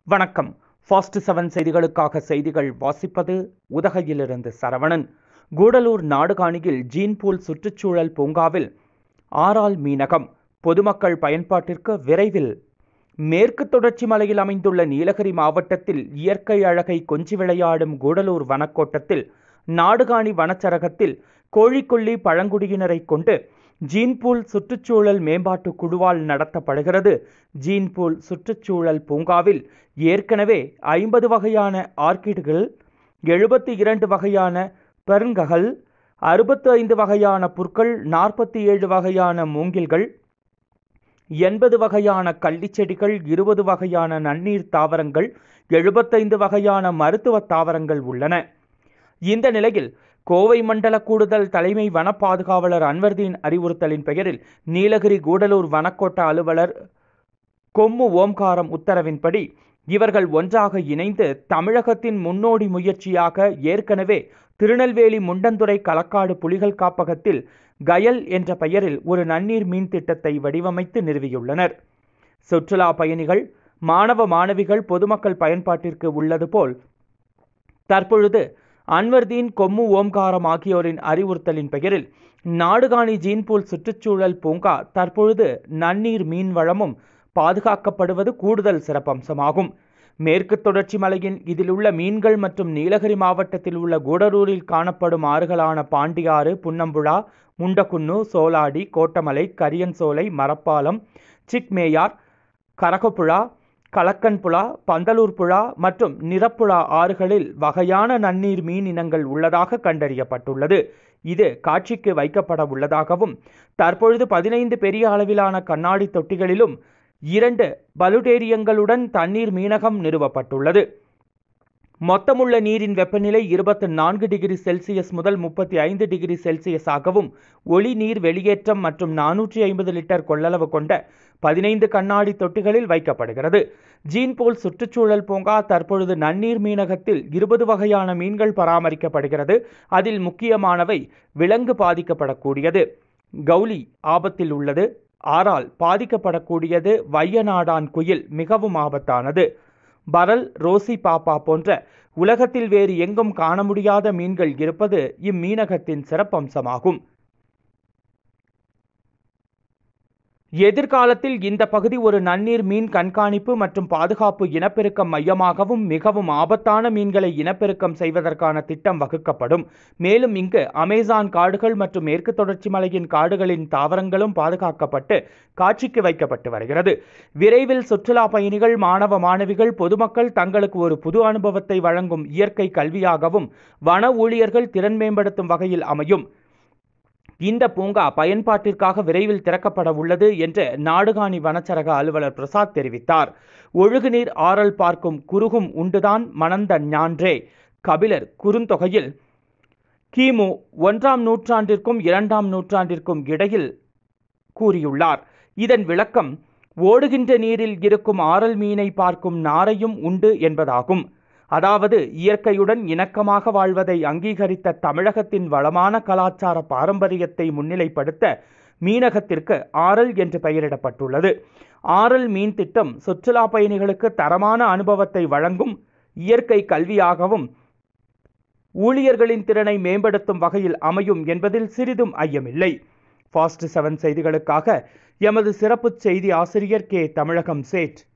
வணக்கம் fast seven செய்திகளுக்காக செய்திகள் வாசிப்பது உதகையிலிருந்து சரவணன் கூடலூர் நாடுகாணியில் ஜீன்பூல் சுற்றுச்சூழல் பூங்காவில் ஆறால் மீனகம் பொதுமக்கள் பயன்பாட்டிற்கு விரைவில் மேற்கு தொடர்ச்சி மலையில் அமைந்துள்ள நீலகிரி மாவட்டத்தில் இயற்கை அழகை கொஞ்சி விளையாடும் கூடலூர் வனக்கோட்டத்தில் நாடுகாணி வனச்சரகத்தில் கோழிக்கொல்லி பழங்குடியினரை கொண்டு ஜீன்பூல் சுற்றுச்சூழல் மேம்பாட்டு குழுவால் நடத்தப்படுகிறது ஜீன்பூல் சுற்றுச்சூழல் பூங்காவில் ஏற்கனவே ஐம்பது வகையான ஆர்க்கிடுகள் எழுபத்தி இரண்டு வகையான பெருங்ககள் அறுபத்து ஐந்து வகையான புற்கள் நாற்பத்தி ஏழு வகையான மூங்கில்கள் எண்பது வகையான கள்ளிச்செடிகள் இருபது வகையான நன்னீர் தாவரங்கள் எழுபத்தைந்து வகையான மருத்துவ தாவரங்கள் உள்ளன இந்த நிலையில் கோவை மண்டல கூடுதல் தலைமை வன பாதுகாவலர் அன்வர்தீன் அறிவுறுத்தலின் பெயரில் நீலகிரி கூடலூர் வனக்கோட்ட அலுவலர் கொம்மு ஓம்காரம் உத்தரவின்படி இவர்கள் ஒன்றாக இணைந்து தமிழகத்தின் முன்னோடி முயற்சியாக ஏற்கனவே திருநெல்வேலி முண்டந்துறை களக்காடு புலிகள் காப்பகத்தில் கயல் என்ற பெயரில் ஒரு நன்னீர் மீன் திட்டத்தை வடிவமைத்து நிறுவியுள்ளனர் சுற்றுலா பயணிகள் மாணவ மாணவிகள் பொதுமக்கள் பயன்பாட்டிற்கு உள்ளது போல் தற்பொழுது அன்வர்தீன் கொம்மு ஓம்காரம் ஆகியோரின் அறிவுறுத்தலின் பெயரில் நாடுகாணி ஜீன்பூல் சுற்றுச்சூழல் பூங்கா தற்பொழுது நன்னீர் மீன் வளமும் பாதுகாக்கப்படுவது கூடுதல் சிறப்பம்சமாகும் மேற்கு தொடர்ச்சி மலையின் இதில் உள்ள மீன்கள் மற்றும் நீலகிரி மாவட்டத்தில் உள்ள கூடலூரில் காணப்படும் ஆறுகளான பாண்டியாறு புன்னம்புழா முண்டக்குன்னு சோலாடி கோட்டமலை கரியன்சோலை மரப்பாலம் சிக்மேயார் கரகப்புழா கலக்கன்புழா பந்தலூர் புழா மற்றும் நிறப்புழா ஆறுகளில் வகையான நன்னீர் மீன் இனங்கள் உள்ளதாக கண்டறியப்பட்டுள்ளது இது காட்சிக்கு வைக்கப்பட உள்ளதாகவும் தற்பொழுது பதினைந்து பெரிய அளவிலான கண்ணாடி தொட்டிகளிலும் இரண்டு பலுடேரியங்களுடன் தண்ணீர் மீனகம் நிறுவப்பட்டுள்ளது மொத்தமுள்ள நீரின் வெப்பநிலை இருபத்தி நான்கு டிகிரி செல்சியஸ் முதல் முப்பத்தி ஐந்து டிகிரி செல்சியஸாகவும் ஒளி நீர் வெளியேற்றம் மற்றும் நானூற்றி ஐம்பது லிட்டர் கொள்ளளவு கொண்ட பதினைந்து கண்ணாடி தொட்டிகளில் வைக்கப்படுகிறது ஜீன்போல் சுற்றுச்சூழல் பூங்கா தற்பொழுது நன்னீர் மீனகத்தில் இருபது வகையான மீன்கள் பராமரிக்கப்படுகிறது அதில் முக்கியமானவை விலங்கு பாதிக்கப்படக்கூடியது கௌலி ஆபத்தில் உள்ளது ஆறால் பாதிக்கப்படக்கூடியது வையநாடான் குயில் மிகவும் ஆபத்தானது பரல் ரோசி பாப்பா போன்ற உலகத்தில் வேறு எங்கும் காண முடியாத மீன்கள் இருப்பது இம்மீனகத்தின் சிறப்பம்சமாகும் எதிர்காலத்தில் இந்த பகுதி ஒரு நன்னீர் மீன் கண்காணிப்பு மற்றும் பாதுகாப்பு இனப்பெருக்கம் மையமாகவும் மிகவும் ஆபத்தான மீன்களை இனப்பெருக்கம் செய்வதற்கான திட்டம் வகுக்கப்படும் மேலும் இங்கு அமேசான் காடுகள் மற்றும் மேற்கு தொடர்ச்சி மலையின் காடுகளின் தாவரங்களும் பாதுகாக்கப்பட்டு காட்சிக்கு வைக்கப்பட்டு வருகிறது விரைவில் சுற்றுலா பயணிகள் மாணவ மாணவிகள் பொதுமக்கள் தங்களுக்கு ஒரு புது அனுபவத்தை வழங்கும் இயற்கை கல்வியாகவும் வன ஊழியர்கள் திறன் மேம்படுத்தும் வகையில் அமையும் இந்த பூங்கா பயன்பாட்டிற்காக விரைவில் திறக்கப்பட உள்ளது என்று நாடுகாணி வனச்சரக அலுவலர் பிரசாத் தெரிவித்தார் ஒழுகுநீர் ஆறல் பார்க்கும் குறுகும் உண்டுதான் மணந்த ஞான்றே கபிலர் குறுந்தொகையில் கிமு ஒன்றாம் நூற்றாண்டிற்கும் இரண்டாம் நூற்றாண்டிற்கும் இடையில் கூறியுள்ளார் இதன் விளக்கம் ஓடுகின்ற நீரில் இருக்கும் ஆறல் மீனை பார்க்கும் நாரையும் உண்டு என்பதாகும் அதாவது இயற்கையுடன் இணக்கமாக வாழ்வதை அங்கீகரித்த தமிழகத்தின் வளமான கலாச்சார பாரம்பரியத்தை முன்னிலைப்படுத்த மீனகத்திற்கு ஆரல் என்று பெயரிடப்பட்டுள்ளது ஆரல் மீன் திட்டம் சுற்றுலா பயணிகளுக்கு தரமான அனுபவத்தை வழங்கும் இயற்கை கல்வியாகவும் ஊழியர்களின் திறனை மேம்படுத்தும் வகையில் அமையும் என்பதில் சிறிதும் ஐயமில்லை ஃபாஸ்ட் செவன் செய்திகளுக்காக எமது சிறப்பு செய்தி ஆசிரியர் கே தமிழகம் சேட்